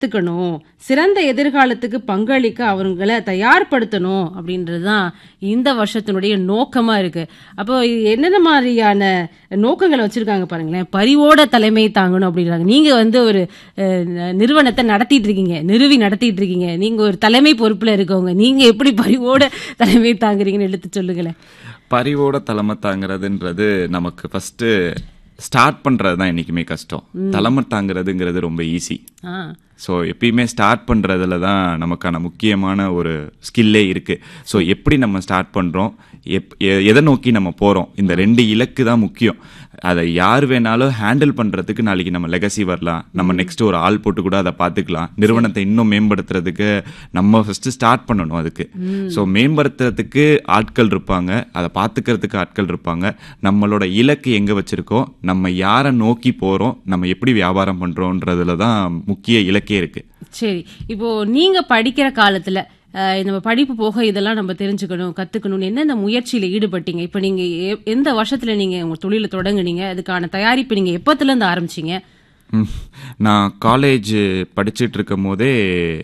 கத்துக்கணும் சிறந்த எதிர்காலத்துக்கு பங்களிக்க அவங்கள தயார்படுத்தணும் அப்படின்றது தான் இந்த வருஷத்தினுடைய நோக்கமா இருக்கு அப்போ இது என்னென்ன மாதிரியான நோக்கங்களை வச்சிருக்காங்க பாருங்களேன் பரிவோட தலைமை தாங்கணும் அப்படின்றாங்க நீங்க வந்து ஒரு அஹ், ந- நிறுவனத்தை நடத்திட்டு இருக்கீங்க நிறுவி நடத்திட்டு இருக்கீங்க நீங்க ஒரு தலைமை பொறுப்புல இருக்கவங்க நீங்க எப்படி பரிவோட தலைமை தாங்குறீங்கன்னு எடுத்து சொல்லுங்களேன் பரிவோட தலைமை தாங்கிறதுன்றது நமக்கு ஃபர்ஸ்ட் ஸ்டார்ட் பண்றது தான் என்னைக்குமே கஷ்டம் தலைமை தாங்கிறதுங்கிறது ரொம்ப ஈஸி ஆ ஸோ எப்பயுமே ஸ்டார்ட் பண்ணுறதுல தான் நமக்கான முக்கியமான ஒரு ஸ்கில்லே இருக்குது ஸோ எப்படி நம்ம ஸ்டார்ட் பண்ணுறோம் எப் எ- எதை நோக்கி நம்ம போகிறோம் இந்த ரெண்டு இலக்கு தான் முக்கியம் அதை யார் வேணாலும் ஹேண்டில் பண்ணுறதுக்கு நாளைக்கு நம்ம லெகசி வரலாம் நம்ம நெக்ஸ்ட் ஒரு ஆள் போட்டு கூட அதை பார்த்துக்கலாம் நிறுவனத்தை இன்னும் மேம்படுத்துறதுக்கு நம்ம ஃபஸ்ட்டு ஸ்டார்ட் பண்ணணும் அதுக்கு ஸோ மேம்படுத்துறதுக்கு ஆட்கள் இருப்பாங்க அதை பார்த்துக்கிறதுக்கு ஆட்கள் இருப்பாங்க நம்மளோட இலக்கு எங்கே வச்சுருக்கோம் நம்ம யாரை நோக்கி போகிறோம் நம்ம எப்படி வியாபாரம் பண்ணுறோன்றதுல தான் முக்கிய இலக்கே இருக்குது சரி இப்போ நீங்க படிக்கிற காலத்துல அஹ், நம்ம படிப்பு போக இதெல்லாம் நம்ம தெரிஞ்சுக்கணும் கத்துக்கணும்னு என்னென்ன முயற்சியில ஈடுபட்டீங்க இப்போ நீங்க எ- எந்த வருஷத்துல நீங்க உங்க தொழிலை தொடங்குனீங்க அதுக்கான தயாரிப்பு நீங்க எப்பத்துல இருந்து ஆரம்பிச்சீங்க ம். நான் காலேஜ் படிச்சுட்டு இருக்கும் போதே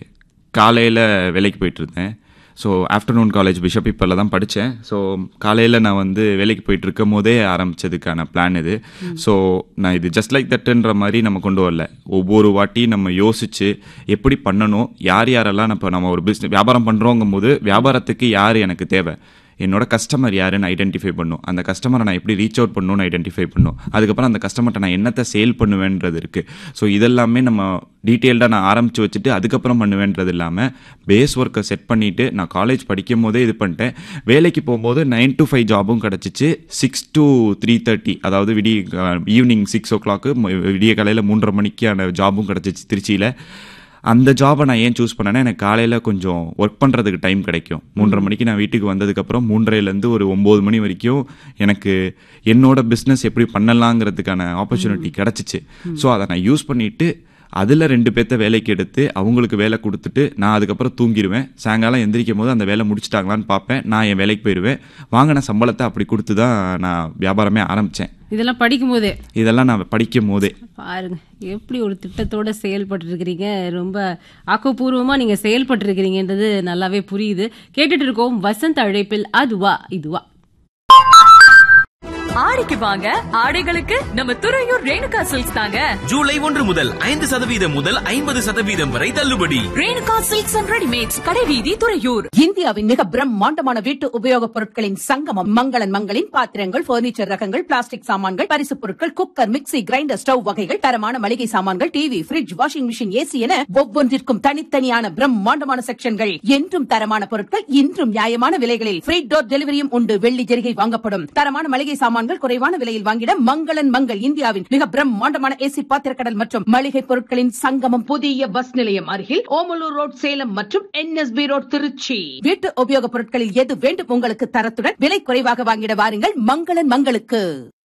காலையில் வேலைக்கு போயிட்டு இருந்தேன் ஸோ ஆஃப்டர்நூன் காலேஜ் பிஷப் இப்போல தான் படித்தேன் ஸோ காலையில் நான் வந்து வேலைக்கு போயிட்டு இருக்கும் போதே ஆரம்பிச்சதுக்கான பிளான் இது ஸோ நான் இது ஜஸ்ட் லைக் தட்டுன்ற மாதிரி நம்ம கொண்டு வரல ஒவ்வொரு வாட்டி நம்ம யோசிச்சு எப்படி பண்ணணும் யார் யாரெல்லாம் இப்போ நம்ம ஒரு பிஸ்னஸ் வியாபாரம் பண்ணுறோங்கும் போது வியாபாரத்துக்கு யார் எனக்கு தேவை என்னோட கஸ்டமர் யாருன்னு ஐடென்டிஃபை பண்ணும் அந்த கஸ்டமரை நான் எப்படி ரீச் அவுட் பண்ணணும்னு ஐடென்டிஃபை பண்ணும் அதுக்கப்புறம் அந்த கஸ்டமர்கிட்ட நான் என்னத்தை சேல் பண்ணுவேன்றது இருக்கு ஸோ இதெல்லாமே நம்ம டீட்டெயில்டாக நான் ஆரம்பிச்சு வச்சுட்டு அதுக்கப்புறம் பண்ணுவேன்றது இல்லாமல் பேஸ் ஒர்க்கை செட் பண்ணிட்டு நான் காலேஜ் படிக்கும் போதே இது பண்ணிட்டேன் வேலைக்கு போகும்போது நைன் to ஃபைவ் ஜாபும் கிடச்சிச்சு சிக்ஸ் to த்ரீ தேர்ட்டி அதாவது விடிய ஈவினிங் சிக்ஸ் ஓ கிளாக்கு விடிய காலையில் மூன்றரை மணிக்கான ஜாபும் கிடச்சிச்சு திருச்சியில் அந்த ஜாபை நான் ஏன் சூஸ் பண்ணேன்னா எனக்கு காலையில் கொஞ்சம் ஒர்க் பண்ணுறதுக்கு டைம் கிடைக்கும் மூன்றரை மணிக்கு நான் வீட்டுக்கு வந்ததுக்கப்புறம் மூன்றரைலேருந்து ஒரு ஒம்பது மணி வரைக்கும் எனக்கு என்னோட பிஸ்னஸ் எப்படி பண்ணலாங்கிறதுக்கான ஆப்பர்ச்சுனிட்டி கிடச்சிச்சு ஸோ அதை நான் யூஸ் பண்ணிட்டு அதில் ரெண்டு பேர்த்த வேலைக்கு எடுத்து அவங்களுக்கு வேலை கொடுத்துட்டு நான் அதுக்கப்புறம் தூங்கிடுவேன் சாயங்காலம் எந்திரிக்கும் போது அந்த வேலை முடிச்சிட்டாங்களான்னு பார்ப்பேன் நான் என் வேலைக்கு போயிடுவேன் வாங்கின சம்பளத்தை அப்படி கொடுத்து தான் நான் வியாபாரமே ஆரம்பித்தேன் இதெல்லாம் படிக்கும் போதே இதெல்லாம் நான் படிக்கும் போதே பாருங்க எப்படி ஒரு திட்டத்தோட செயல்பட்டு இருக்கிறீங்க ரொம்ப ஆக்கப்பூர்வமா நீங்க செயல்பட்டு இருக்கிறீங்கன்றது நல்லாவே புரியுது கேட்டுட்டு இருக்கோம் வசந்த் அழைப்பில் அதுவா இதுவா ஆடிக்கு வாங்க ஆடைகளுக்கு நம்ம துறையூர் ரேணுகா சில்க்ஸ் தாங்க ஜூலை ஒன்று முதல் ஐந்து சதவீதம் முதல் ஐம்பது சதவீதம் வரை தள்ளுபடி ரேணுகா சில்க்ஸ் அண்ட் ரெடிமேட்ஸ் கடைவீதி துறையூர் இந்தியாவின் மிக பிரம்மாண்டமான வீட்டு உபயோகப் பொருட்களின் சங்கமம் மங்களன் மங்களின் பாத்திரங்கள் பர்னிச்சர் ரகங்கள் பிளாஸ்டிக் சாமான்கள் பரிசுப் பொருட்கள் குக்கர் மிக்ஸி கிரைண்டர் ஸ்டவ் வகைகள் தரமான மளிகை சாமான்கள் TV fridge washing machine AC என ஒவ்வொன்றிற்கும் தனித்தனியான பிரம்மாண்டமான செக்ஷன்கள் என்றும் தரமான பொருட்கள் இன்றும் நியாயமான விலைகளில் ஃப்ரீ டோர் டெலிவரியும் உண்டு வெள்ளி ஜெரிகை வாங்கப்படும் தரமான மளிகை சாமான்கள் குறைவான விலையில் வாங்கிட மங்களன் மங்கள் இந்தியாவின் மிக பிரம்மாண்டமான ஏசி பாத்திரக்கடல் மற்றும் மளிகை பொருட்களின் சங்கமம் புதிய பஸ் நிலையம் அருகில் ஓமலூர் ரோட் சேலம் மற்றும் என்எஸ்பி ரோட் திருச்சி வீட்டு உபயோகப் பொருட்களில் எது வேண்டும் உங்களுக்கு தரத்துடன் விலை குறைவாக வாங்கிட வாருங்கள் மங்களன் மங்களுக்கு